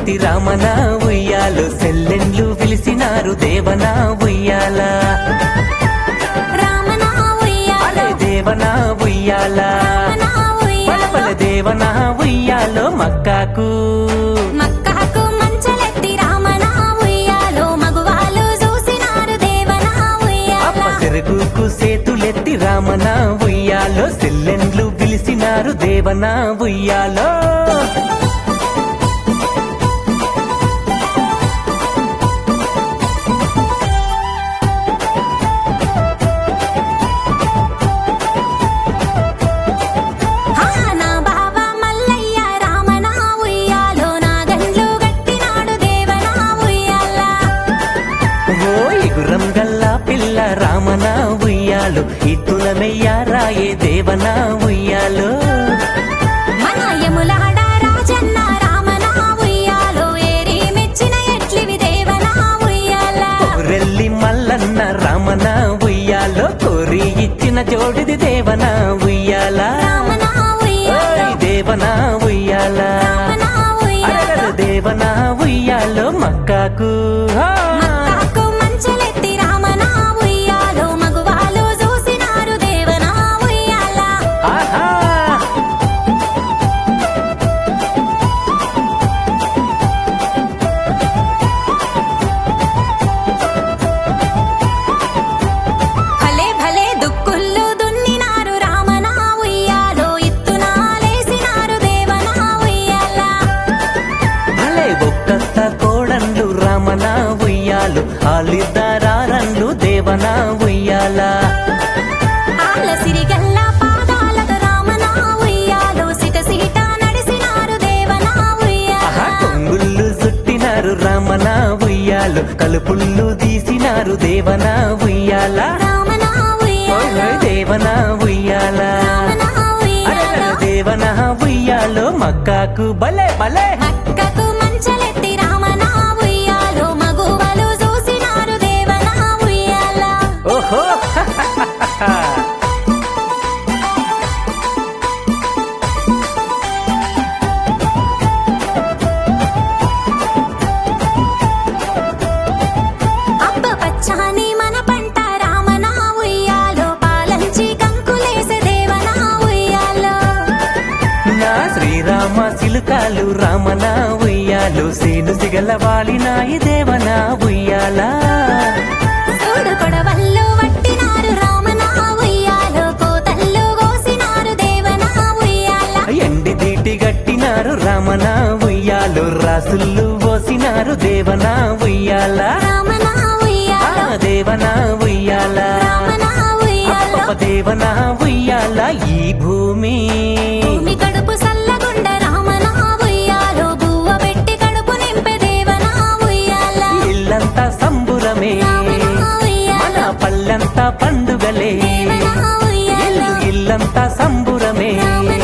మంచలెత్తి రామన ఉయ్యాలు సెల్లెండ్లు పిలిచినారు దేవన ఉయ్యాల రామనా ఉయ్యాలో అరే దేవన ఉయ్యాల రామనా బల బల ఉయ్యాలో దేవన ఉయ్యాలో మక్కాకు మక్కకు మంచలెత్తి రామనా ఉయ్యాలో మగువాలు చూసినారు దేవనా అప్ప ఉయ్యాల సెరుగుకు సేతులెత్తి రామన ఉయ్యాలో సెల్లెండ్లు పిలిచినారు దేవన ఉయ్యాలో హా నా బావ మల్లయ్య రామనా ఉయ్యాలో నా గండ్లు గట్టినాడు దేవనా ఉయ్యాల ఓ ఇగురం గల్లా పిల్ల రామన ఉయ్యాలు ఇత్తులమెయ్యారాయే దేవన ఉయ్యాలో మన యములాడ రాజన్న రామనా ఉయ్యాలో ఏరి మెచ్చిన ఎట్లివి దేవనా ఉయ్యాల రెల్లి మల్లన్న రామన ఉయ్యాలో కోరి ఇచ్చిన జోడిది దేవన ఉయ్యాల రామనా ఉయ్యాలో ఓయ్ దేవన ఉయ్యాల రామనా ఉయ్యాలో అరెరెరె దేవన ఉయ్యాలో మక్కాకు హా! మక్కకు మంచలెత్తి రామనా ఉయ్యాలో మగువాలు చూసినారు దేవనా ఉయ్యాల ఆహా భలే భలే దుక్కుళ్ళు దున్నినారు రామనా ఉయ్యాలో ఇత్తునాలేసినారు దేవనా ఉయ్యాల భలే ఒక్కత్త కోడండ్లు రామన ఉయ్యాలు ఆలిద్దరారండ్లు దేవన ఉయ్యాల ఆల సిరిగల్ల పాదాలతో రామనా ఉయ్యాలో సిట సిట నడిసినారు దేవనా ఆహా ఉయ్యాల కొంగుళ్ళు చుట్టినారు రామన ఉయ్యాలు కలుపుళ్ళు తీసినారు దేవన ఉయ్యాల రామనా ఓయ్ ఉయ్యాలో ఓయ్ దేవన ఉయ్యాల రామనా అరెరెరె ఉయ్యాలో దేవన ఉయ్యాలో మక్కాకు భలే భలే మక్కకు మంచలెత్తి రామనా ఉయ్యాలో మగువలు చూసినారు దేవనా ఉయ్యాల ఓహో అబ్బ పచ్చాని మన పంట రామనా ఉయ్యాలో పాలంచి కంకులేసే దేవనా ఉయ్యాలో నా శ్రీరామ సిలుకాలు రామన ఉయ్యాలు సీను సిగల వాలినాయి దేవన ఉయ్యాల చూడు కొడవళ్ళు వట్టినారు రామనా ఉయ్యాలో కోతల్లు కోసినారు దేవనా ఉయ్యాల ఎండి దీటి గట్టినారు రామన ఉయ్యాలు రాసుళ్ళు పోసినారు దేవన ఉయ్యాల రామనా ఆ ఉయ్యాలో దేవన ఉయ్యాల రామనా ఉయ్యాలో అప్ప దేవన ఉయ్యాల ఈ భూమి భూమి కడుపు సల్లగుండ రామనా ఉయ్యాలో బువ్వ పెట్టి కడుపు నింపే దేవనా ఉయ్యాల ఇల్లంతా సంబురమే రామనా మన ఉయ్యాలో పల్లెంతా పండుగలే దేవనా ఉయ్యాలో ఇల్లు ఇల్లంతా సంబురమే రామనా